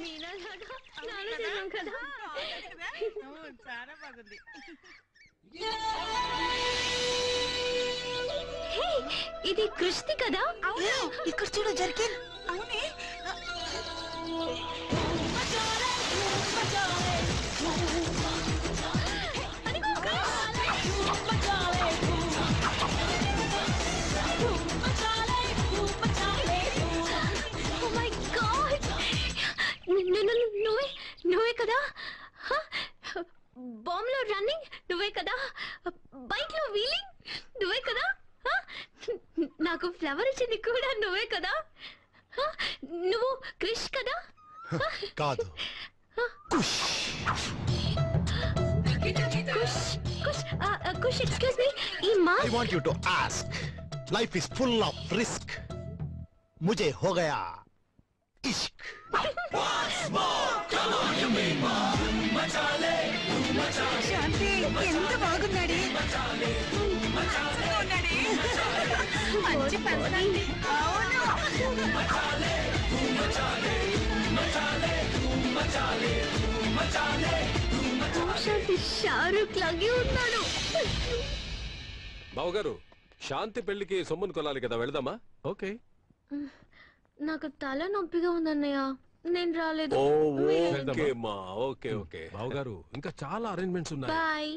మీనాలాగా చాలా చేసాం కదా చాలా బాగుంది హే, ఇది కృష్ణి కదా ఇక్కడ చూడు జరికిన్ అవునే Oh my God! ను- ను- ను- నువ్వే నువ్వే కదా బాంబ్ లో రన్నింగ్ నువ్వే కదా బైక్ లో వీలింగ్ నువ్వే కదా హ? నాకు ఫ్లవర్ ఇచ్చింది కూడా నువ్వే కదా హ? నువ్వు క్రిష్ కదా కాదు కుష్ కుష్ ఆ, ఆ, కుష్ ఎక్స్క్యూజ్ మీ ఈ I mask want you to ask life is full of risk मुझे हो गया इश्क శాంతి ఎంత బాగున్నాడే మంచిగా ఉన్నాడే మంచి పర్సనాలిటీ అవును శాంతి షారుఖ్ లాగే ఉన్నాడు బావగారు శాంతి పెళ్లికి సొమ్మును కొనాలి కదా వెళదామా ఓకే నాకు తల నొప్పిగా ఉందన్నయ్య నేను రాలేదు ఓ మీరు- ఓకే మా ఓకే ఓకే బావగారు ఇంకా చాలా అరేంజ్మెంట్స్ ఉన్నాయి బాయ్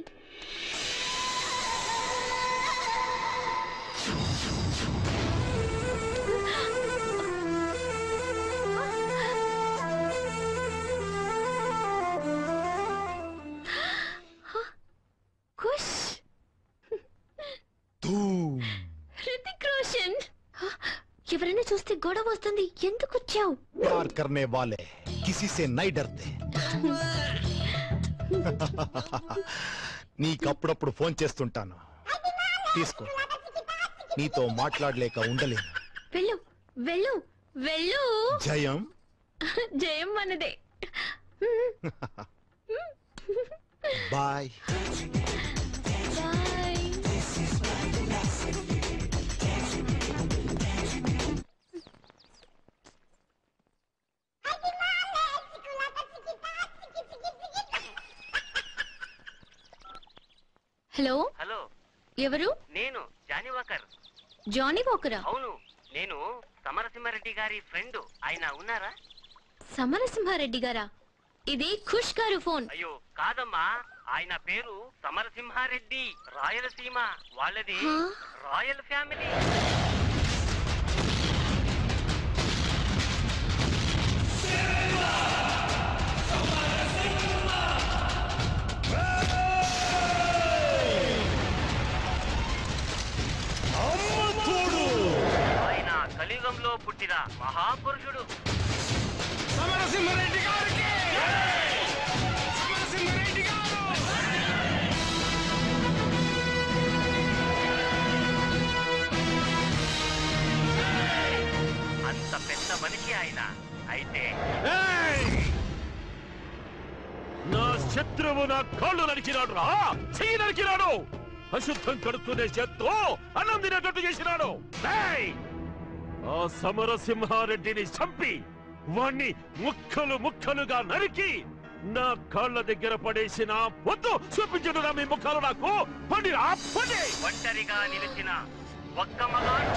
కుష్ धूम హృతిక్ రోషన్ ఎవరైనా చూస్తే గొడవ వస్తుంది ఎందుకు వచ్చావు प्यार करने वाले किसी से नहीं डरते నీకప్పుడప్పుడు ఫోన్ చేస్తుంటాను తీసుకో నీతో మాట్లాడలేక ఉండలేను వెళ్ళు వెళ్ళు వెళ్ళు జయం జయం మనదే బాయ్ బాయ్ హలో హలో ఎవరు నేను జానీ వాకర్ జానీ వాకరా అవును నేను సమరసింహారెడ్డి గారి ఫ్రెండ్ ఆయన ఉన్నారా సమరసింహారెడ్డి గారా ఇది ఖుష్ గారు ఫోన్ అయ్యో కాదమ్మా ఆయన పేరు సమరసింహారెడ్డి రాయలసీమ వాళ్ళది హా? రాయల్ ఫ్యామిలీ ఆయన కలియుగంలో పుట్టిన మహాపురుషుడు అంత పెద్ద మనిషి ఆయన అయితే నా శత్రువు నా కాళ్ళు నరికినాడు రా చెయ్యి నరికినాడు అశుద్ధం కడుక్కునే చేత్తో అన్నం తినేటట్టు చేసినాడు ఏయ్! ఆ సమరసింహారెడ్డిని చంపి వాణ్ణి ముక్కలు ముక్కలుగా నరికి నా కాళ్ళ దగ్గర పడేసిన వద్దు చూపించడు నా మీ ముఖాలు నాకు పండి రా పండి ఒంటరిగా నిలిచిన ఒక్క మగాడు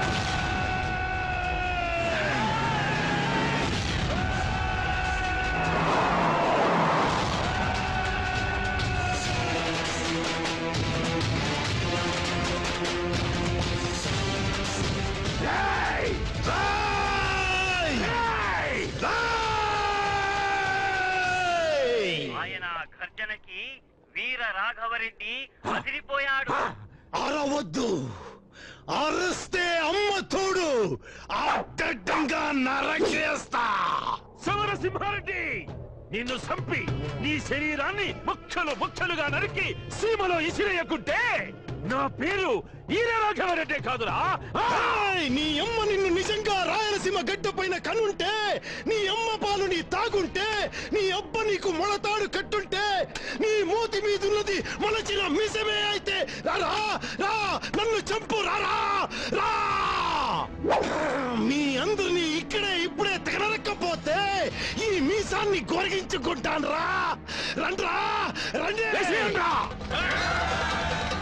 ఆయన గర్జనకి వీర రాఘవరెడ్డి అదిరిపోయాడు అరవద్దు అరిస్తే అమ్మ తోడు అడ్డంగా నరకేస్తా సమరసింహారెడ్డి నిన్ను చంపి నీ శరీరాన్ని ముక్కలు ముక్కలుగా నరికి సీమలో ఇసిరేయకుంటే నా పేరు ఈరరాఘవరెడ్డి కాదురా ఆ! ఏయ్, నీ అమ్మ నిన్ను నిజంగా రాయలసీమ గడ్డ పైన కనుంటే నీ అమ్మ పాలు నీ తాగుంటే నీ అబ్బ నీకు మొలతాడు కట్టుంటే నీ మూతి మీదున్నది మొలచిన మిసమే అయితే రారా రా నన్ను చంపు రారా రా మీ అందరినీ ఇక్కడే ఇప్పుడే తగనరక్కపోతే ఈ మీసాన్ని గొరిగించుకుంటాను రా రండ్రా రండి వేసేయండ్రా.